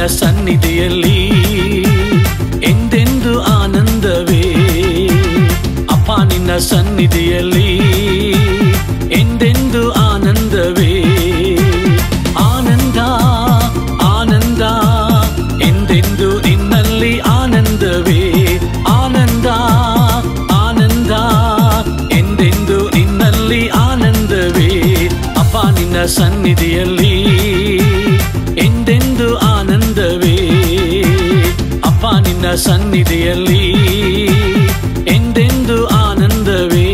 ಸನ್ನಿಧಿಯಲ್ಲಿ ಎಂದೆಂದು ಆನಂದವೇ ಅಪ್ಪ ನಿನ್ನ ಸನ್ನಿಧಿಯಲ್ಲಿ ಎಂದೆಂದು ಆನಂದವೇ ಆನಂದ ಆನಂದ ಎಂದೆಂದು ನಿನ್ನಲ್ಲಿ ಆನಂದವೇ ಆನಂದ ಆನಂದ ಎಂದೆಂದು ನಿನ್ನಲ್ಲಿ ಆನಂದವೇ ಅಪ್ಪ ನಿನ್ನ ಸನ್ನಿಧಿಯಲ್ಲಿ ಎಂದೆಂದು ಆನಂದವೇ ಅಪ್ಪ ನಿನ್ನ ಸನ್ನಿಧಿಯಲ್ಲಿ ಎಂದೆಂದು ಆನಂದವೇ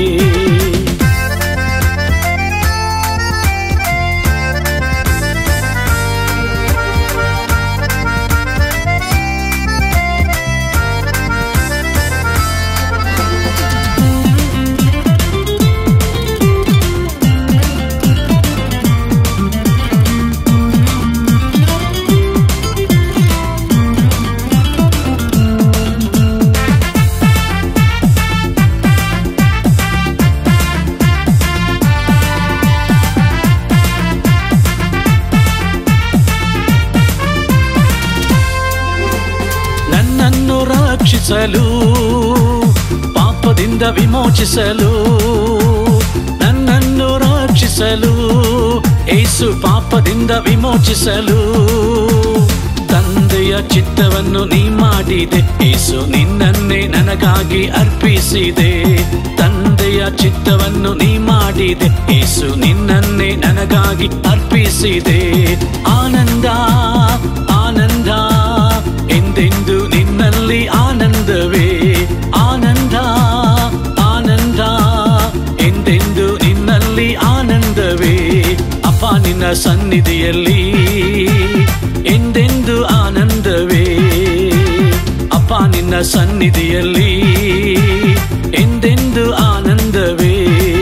ನನ್ನನ್ನು ರಕ್ಷಿಸಲು ಪಾಪದಿಂದ ವಿಮೋಚಿಸಲು ನನ್ನನ್ನು ರಕ್ಷಿಸಲು ಏಸು ಪಾಪದಿಂದ ವಿಮೋಚಿಸಲು ತಂದೆಯ ಚಿತ್ತವನ್ನು ನೀ ಮಾಡಿದೆ ಏಸು ನಿನ್ನನ್ನೇ ನನಗಾಗಿ ಅರ್ಪಿಸಿದೆ ತಂದೆಯ ಚಿತ್ತವನ್ನು ನೀ ಮಾಡಿದೆ ಏಸು ನಿನ್ನನ್ನೇ ನನಗಾಗಿ ಅರ್ಪಿಸಿದೆ ಆನಂದ ಆನಂದ ಎಂದೆಂದು ನಿನ್ನಲ್ಲಿ ಆನಂದವೇ ಆನಂದ ಆನಂದ ಎಂದೆಂದು ನಿನ್ನಲ್ಲಿ ಆನಂದವೇ ಅಪ್ಪ ನಿನ್ನ ಸನ್ನಿಧಿಯಲ್ಲಿ ಎಂದೆಂದು ಆನಂದವೇ ಅಪ್ಪ ನಿನ್ನ ಸನ್ನಿಧಿಯಲ್ಲಿ ಎಂದೆಂದು ಆನಂದವೇ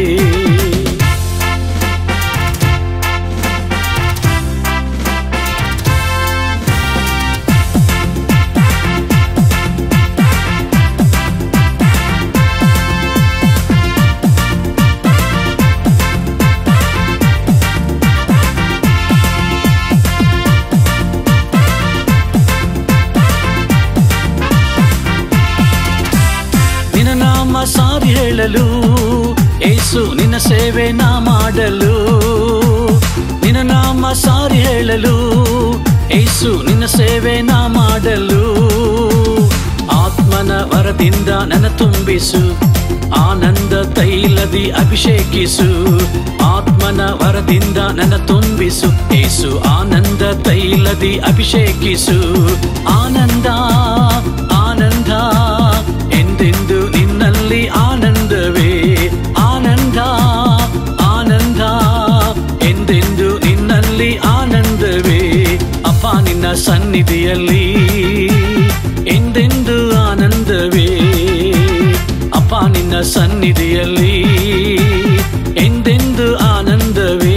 ನಿನ್ನ ನಾಮ ಸಾರಿ ಹೇಳಲು ಏಸು ನಿನ್ನ ಸೇವೆ ನಾ ಮಾಡಲು ನಿನ್ನ ನಾಮ ಸಾರಿ ಹೇಳಲು ಏಸು ನಿನ್ನ ಸೇವೆ ನಾ ಮಾಡಲು ಆತ್ಮನ ವರದಿಂದ ನನ್ನ ತುಂಬಿಸು ಆನಂದ ತೈಲದಿ ಅಭಿಷೇಕಿಸು ಆತ್ಮನ ವರದಿಂದ ನನ್ನ ತುಂಬಿಸು ಏಸು ಆನಂದ ತೈಲದಿ ಅಭಿಷೇಕಿಸು ಆನಂದ ಆನಂದ ಎಂದೆಂದು ನಿನ್ನಲ್ಲಿ ಆನಂದವೇ ಆನಂದ ಆನಂದ ಎಂದೆಂದು ನಿನ್ನಲ್ಲಿ ಆನಂದವೇ ಅಪ್ಪ ನಿನ್ನ ಸನ್ನಿಧಿಯಲ್ಲಿ ಎಂದೆಂದು ಆನಂದವೇ ಅಪ್ಪ ನಿನ್ನ ಸನ್ನಿಧಿಯಲ್ಲಿ ಎಂದೆಂದು ಆನಂದವೇ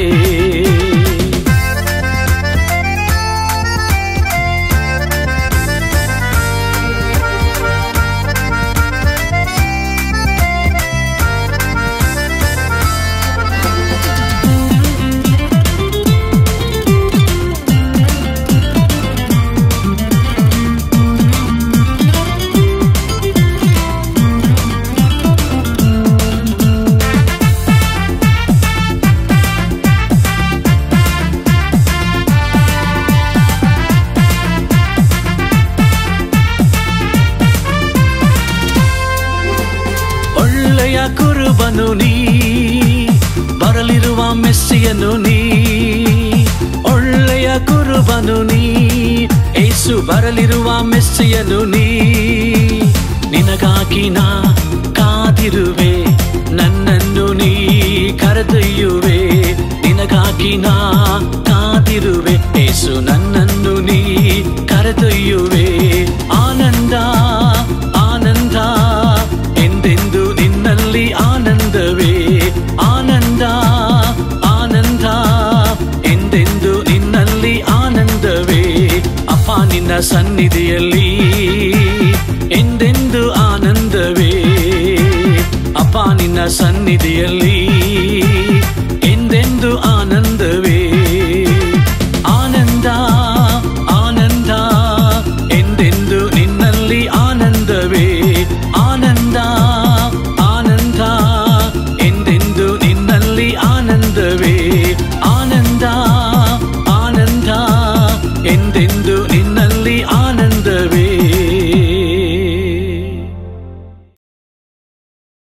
ಒಳ್ಳೆಯ ಕುರುಬನು ನೀ ಬರಲಿರುವ ಮೆಸ್ಸಿಯನು ನೀ ಒಳ್ಳೆಯ ಕುರುಬನು ನೀ ಏಸು ಬರಲಿರುವ ಮೆಸ್ಸಿಯನು ನೀ ನಿನಗಾಗಿ ನಾ ಕಾದಿರುವೆ ನನ್ನನ್ನು ನೀ ಕರೆದೊಯ್ಯುವೆ ನಿನಗಾಗಿ ನಾ ಕಾದಿರುವೆ ಏಸು ನನ್ನನ್ನು ನೀ ಕರೆದೊಯ್ಯುವೆ ಆನಂದ ಆನಂದ ಎಂದೆಂದು ನಿನ್ನಲ್ಲಿ ಆನಂದವೇ ಆನಂದ ಆನಂದ ಎಂದೆಂದು ನಿನ್ನಲ್ಲಿ ಆನಂದವೇ ಅಪ್ಪ ನಿನ್ನ ಸನ್ನಿಧಿಯಲ್ಲಿ ಎಂದೆಂದು ಆನಂದವೇ ಅಪ್ಪ ನಿನ್ನ ಸನ್ನಿಧಿಯಲ್ಲಿ